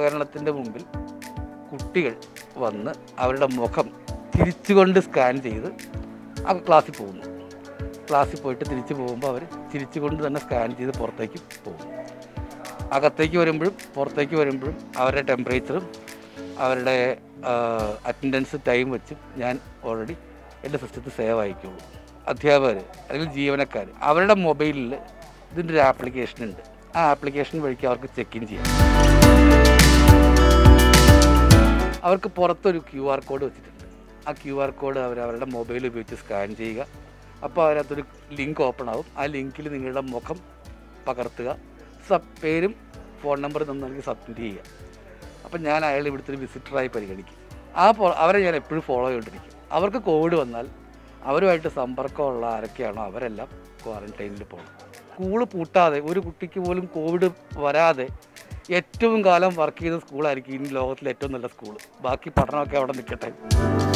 ഉപകരണത്തിൻ്റെ മുമ്പിൽ കുട്ടികൾ വന്ന് അവരുടെ മുഖം ചിരിച്ചുകൊണ്ട് സ്കാൻ ചെയ്ത് ആ ക്ലാസ്സിൽ പോകുന്നു ക്ലാസ്സിൽ പോയിട്ട് തിരിച്ചു പോകുമ്പോൾ അവർ ചിരിച്ചുകൊണ്ട് തന്നെ സ്കാൻ ചെയ്ത് പുറത്തേക്ക് പോകും അകത്തേക്ക് വരുമ്പോഴും പുറത്തേക്ക് വരുമ്പോഴും അവരുടെ ടെമ്പറേച്ചറും അവരുടെ അറ്റൻഡൻസ് ടൈം വെച്ചും ഞാൻ ഓൾറെഡി എൻ്റെ സിസ്റ്റത്തിൽ സേവ് ആയിക്കോളൂ അധ്യാപകർ അല്ലെങ്കിൽ ജീവനക്കാർ അവരുടെ മൊബൈലിൽ ഇതിൻ്റെ ഒരു ആപ്ലിക്കേഷൻ ഉണ്ട് ആ ആപ്ലിക്കേഷൻ വഴിക്ക് അവർക്ക് ചെക്ക് ഇൻ ചെയ്യാം അവർക്ക് പുറത്തൊരു ക്യു ആർ കോഡ് വെച്ചിട്ടുണ്ട് ആ ക്യു ആർ കോഡ് അവർ അവരുടെ മൊബൈൽ ഉപയോഗിച്ച് സ്കാൻ ചെയ്യുക അപ്പോൾ അതിനകത്തൊരു ലിങ്ക് ഓപ്പൺ ആവും ആ ലിങ്കിൽ നിങ്ങളുടെ മുഖം പകർത്തുക സബ് പേരും ഫോൺ നമ്പറും തന്ന് നൽകി സബ്മിറ്റ് ചെയ്യുക അപ്പം ഞാൻ അയാൾ ഇവിടുത്തെ ഒരു വിസിറ്ററായി പരിഗണിക്കും ആ ഫോ- അവരെ ഞാൻ എപ്പോഴും ഫോളോ ചെയ്തുകൊണ്ടിരിക്കും അവർക്ക് കോവിഡ് വന്നാൽ അവരുമായിട്ട് സമ്പർക്കമുള്ള ആരൊക്കെയാണോ അവരെല്ലാം ക്വാറന്റൈനിൽ പോകണം സ്കൂള് പൂട്ടാതെ ഒരു കുട്ടിക്ക് പോലും കോവിഡ് വരാതെ ഏറ്റവും കാലം വർക്ക് ചെയ്ത സ്കൂളായിരിക്കും ഈ ലോകത്തിലെ ഏറ്റവും നല്ല സ്കൂൾ ബാക്കി പഠനമൊക്കെ അവിടെ നിൽക്കട്ടെ